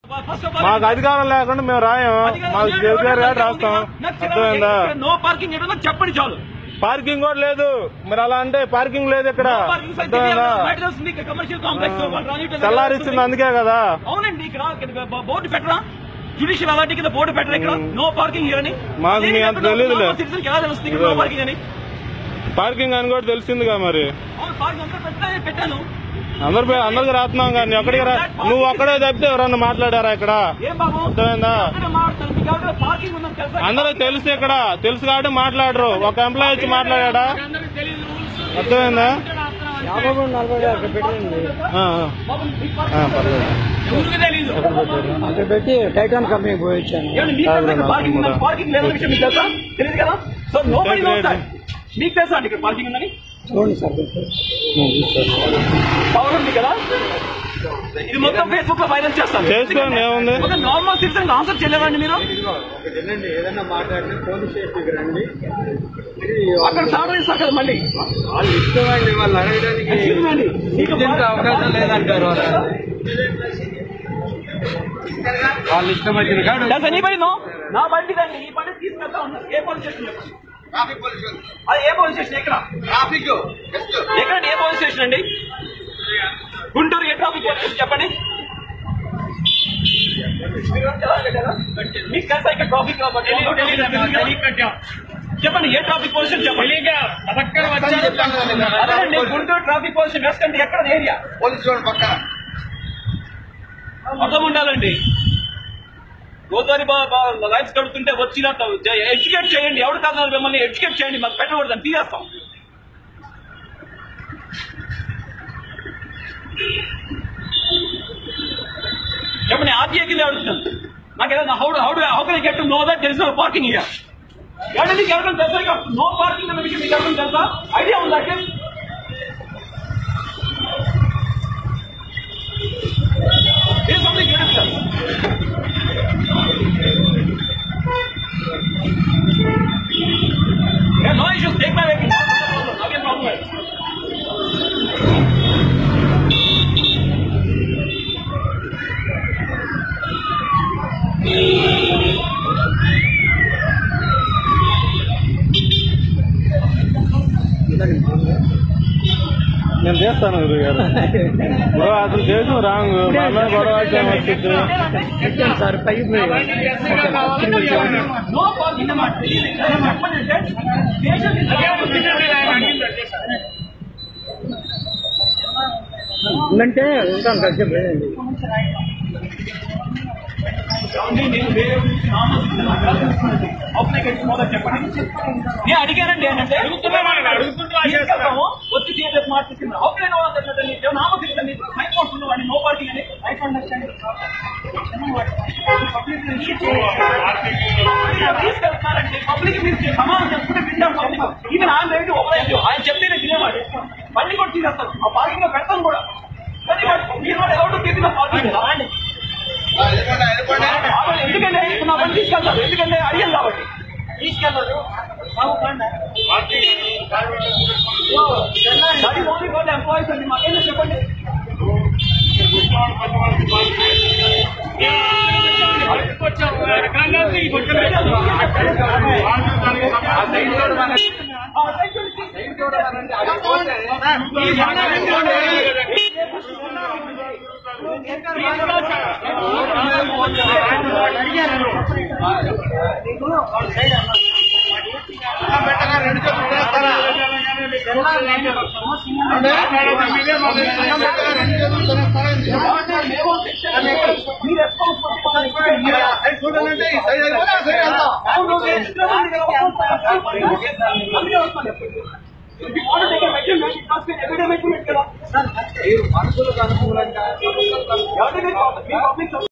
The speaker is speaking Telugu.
ఫస్ట్ ఆఫ్ ఆల్ మాకు అధికారం లేకుండా మేము రాయం మాకు కేసీఆర్ గారు రాస్తాం అర్థమైందా నో పార్కింగ్ ఏంటో నాకు చెప్పండి చాలు పార్కింగ్ కూడా లేదు మరి అలా అంటే పార్కింగ్ లేదు ఇక్కడ పార్కింగ్ సైట్ అర్థమైందా బయట తెలుస్తుంది ఇక్కడ కమర్షియల్ కాంప్లెక్స్ వాళ్ళు రానివ్వట్లేదు. చల్లారిస్తుంది అందుకే కదా అవునండి ఇక్కడ ఇక్కడ బోర్డు పెట్టరా జుడిషియల్ అథారిటీ కింద బోర్డు పెట్టరా ఇక్కడ నో పార్కింగ్ హియర్ అని మాకు మీ అంత తెలీదులే. సిటిజన్ ఎలా తెలుస్తుంది ఇక్కడ నో పార్కింగ్ అని పార్కింగ్ అని కూడా తెలిసిందిగా మరి అవును పార్కింగ్ అంతా పెట్టాను పెట్టాను అందరు పే- అందరికి రాస్తున్నాం కానీ ఒక్కడికి రా నువ్వు ఒక్కడే తప్పితే ఎవరన్నా మాట్లాడారా ఇక్కడ ఏం బాబు అర్థమైందా ఇక్కడ మాట్లాడతారు మీకు ఎవరికైనా పార్కింగ్ ఉందని తెలుసా అందరూ తెలుసు ఇక్కడ తెలుసు కాబట్టి మాట్లాడరు ఒక ఎంప్లాయ్ వచ్చి మాట్లాడా అర్థమైందా ఆ, బాబు, మీకు ఆ, ఆ, పర్లేదు ఎవరికి తెలీదు అక్కడ పెట్టి టైటాన్ కంపెనీ పోయి వచ్చాను ఏమండి, మీకు కాదు, తెలుసా ఇక్కడ నాకు పార్కింగ్ ఉందని? కూడా. పార్కింగ్ లేదని విషయం మీకు తెలుసా తెలియదు కదా సో నో బడి లేదు, లేదు. మీకు తెలుసా అండి ఇక్కడ పార్కింగ్ ఉందని చూడండి సార్ పవర్ ఉంది కదా ఇది మొత్తం ఫేస్బుక్ లో వైరల్ చేస్తాను చేసుకోండి, ఏముంది? ఒక నార్మల్ సిటిజన్ ఆన్సర్ చేయలేదండి మీరు ఒకటేనండి ఏదైనా మాట్లాడితే పోలీస్ స్టేషన్కి రండి అక్కడ సాడర్ ఇస్తారు కదా మళ్ళీ వాళ్ళు ఇష్టం అండి వాళ్ళు అడగడానికి Excuse me అండి. మీకు సిటిజన్కి అవకాశం లేదంటారు వాళ్ళు వాళ్ళు ఇష్టం వచ్చిన కాదు Does anybody know? నా బండి దాన్ని ఈ బండి తీసుకెళ్తా ఉన్నారు ఏ పోలీస్ స్టేషన్ చెప్పండి అది ఏ పోలీస్ స్టేషన్ ఎక్కడ ట్రాఫిక్ ఎక్కడ ఏ పోలీస్ స్టేషన్ అండి గుంటూరు ఏ ట్రాఫిక్ పోలీస్ స్టేషన్ చెప్పండి మీరు ఎలా కట్టారా? మీకు తెలుసా ఇక్కడ ట్రాఫిక్ చెప్పండి ఏ ట్రాఫిక్ పోలీస్ స్టేషన్ చెప్పండి అదేనండి Guntur traffic police station west అంటే ఎక్కడ ఏరియా పోలీస్ స్టేషన్ పక్కన అర్థం ఉండాలండి గోదావరి లైన్స్ కడుతుంటే వచ్చినట్టు ఎడ్యుకేట్ చేయండి ఎవరు కాదు మిమ్మల్ని ఎడ్యుకేట్ చేయండి మాకు పెట్టకూడదని తీసేస్తాం చెప్పండి ఆర్టీఏ కింద అడుగుతాను నాకు ఏదైనా how how how can get know that there is no parking here ఏమంటే మీకు ఎవరికైనా తెలుసా నో పార్కింగ్ అన్న విషయం మీకు ఎవరికైనా తెలుసా ఐడియా ఉందా Here's something beautiful. Yeah, no issues. Take my vehicle. Again, problem. నేను చేస్తాను గురు గారు బ్రో అసలు చేసిన రాంగ్ మా మీద గొడవ అయితే వచ్చింది ఎక్కాను సార్ పైకి పోయి No parking అన్నమాట. చెప్పండి అంటే స్టేషన్ ఉందంటే ఉంటాను సార్ చెప్పండి నేను అడిగానండి ఏంటంటే తీసుకెళ్తాము వచ్చి సీఎస్ మార్చుకున్నాం అవుట్లైన్ నామకృష్ణ సైన్ పోస్ట్ వాడిని నో పార్కింగ్ అని ఐ అండర్స్టాండ్ తీసుకెళ్తారండి పబ్లిక్ మీరు సమానం చెప్పుకుంటే వింటాం పబ్లిక్ ఈవెన్ ఆయన రైట్ ఒకరైతే ఆయన చెప్తేనే తినేవాడు బండి కూడా తీసేస్తాం ఆ పార్కింగ్ లో పెడతాం కూడా కానీ వాడు- మీరు వాడు ఎవరు తీసిన పార్కింగ్ రాండి ఆగండి, ఎందుకంటే ఇప్పుడు నా బండి తీసుకెళ్తారు ఎందుకంటే అడిగాను కాబట్టి తీసుకెళ్తారు ఓన్లీ ఫర్ ఎంప్లాయీస్ అండి మాకేంటో చెప్పండి చూడండి సైడ్ సైడ్ వెళ్తాం ఎవరికి